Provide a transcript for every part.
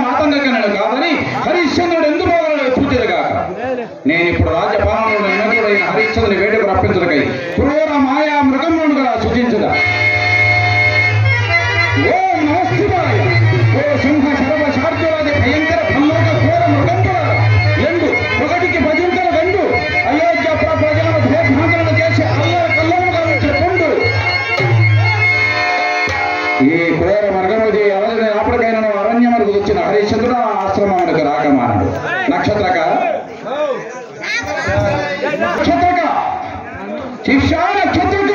మాతంగకనడు కాదని హరిశ్చంద్రుడు ఎందుకు పోగలడు చూచేదిగాక నేను ఇప్పుడు రాజ్యపాలనలో ఎన్నడైన హరిశ్చంద్రుని వేడుకు రప్పించదకై క్రూర మాయా మృగములను కూడా సూచించదా ఓం నమస్తివాయ ఓ సింహ శరవ శార్దురాది భయంకర భల్లోక ఘోర మృగంతుల ఎందు ఒకటికి భజించిన గండు అయోధ్య ప్ర- ప్రజలను భేభాంతలను చేసి అల్లర కల్లముగా చెప్పుండు ఈ ఘోర మృగముది అవజని అప్పటికైనా అరణ్యములకు వచ్చిన హరిశ్చంద్రుడు ఆ ఆశ్రమానికి రాకమానడు నక్షత్రక నక్షత్రక శిక్ష నక్షత్రక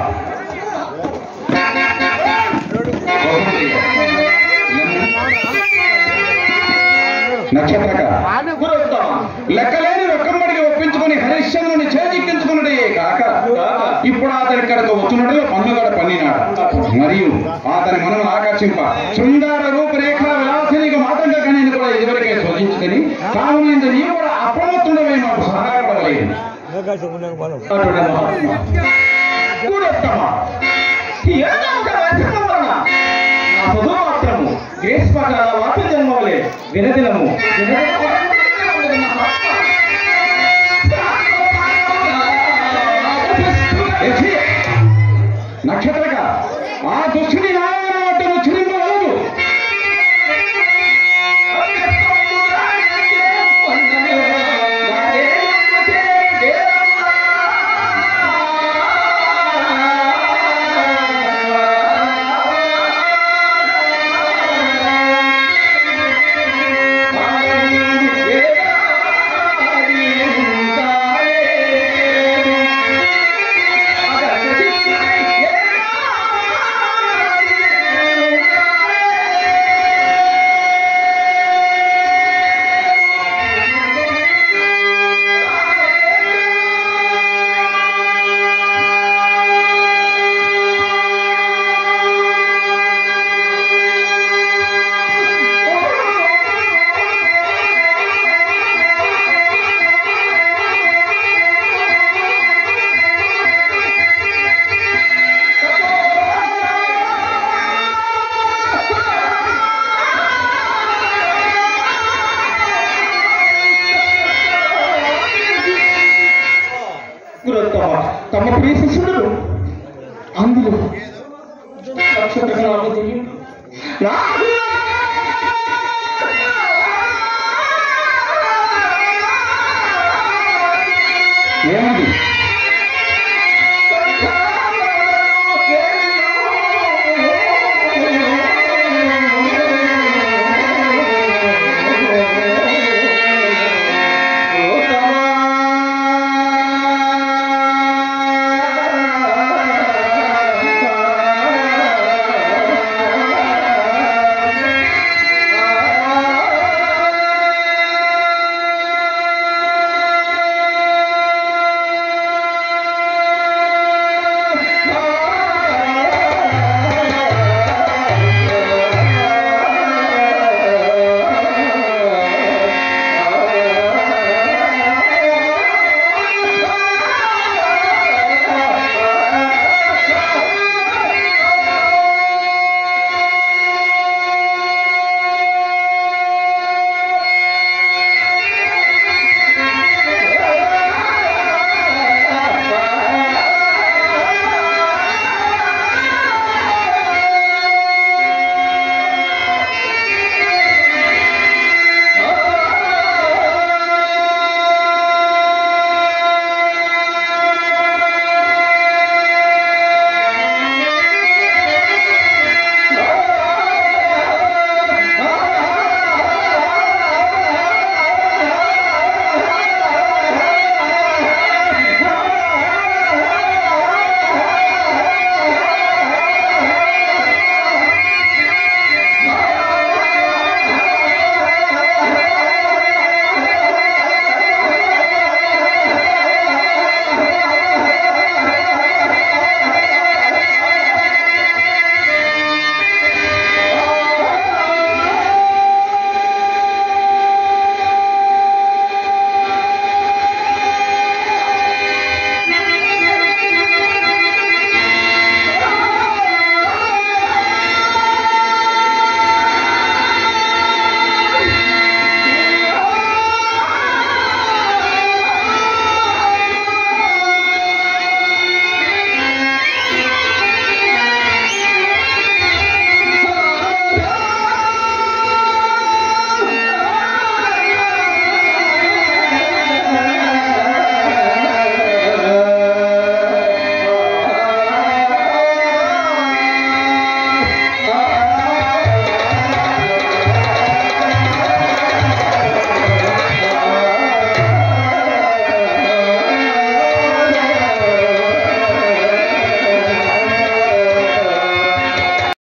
నక్షత్రక లెక్కలేని రొక్కమ్మడికి ఒప్పించుకొని హరిశ్చంద్రుని చేజిక్కించుకున్నదే కాక ఇప్పుడు అతని ఇక్కడికి వచ్చినట్టుగా పన్నుగడ పన్నినాడు మరియు అతని మనం ఆకర్షింప శృంగార రూపరేఖ విలాసినికి మాతంగా కానీ కూడా ఇదివరకే శోధించుకొని కావున ఇంత నీవు కూడా అప్రమత్తుడమే మాకు సహాయపడలేదు కూడొత్తమ ఏదాక రచన వలన నా చదువు మాత్రము గ్రీష్మకాల వాటి జన్మవలే వినదినము నక్షత్రక ఆ దుష్టుని నారాయణ చిరింపగలదు గురుత్తమ తమ ప్రియ శిష్యుడు అందులో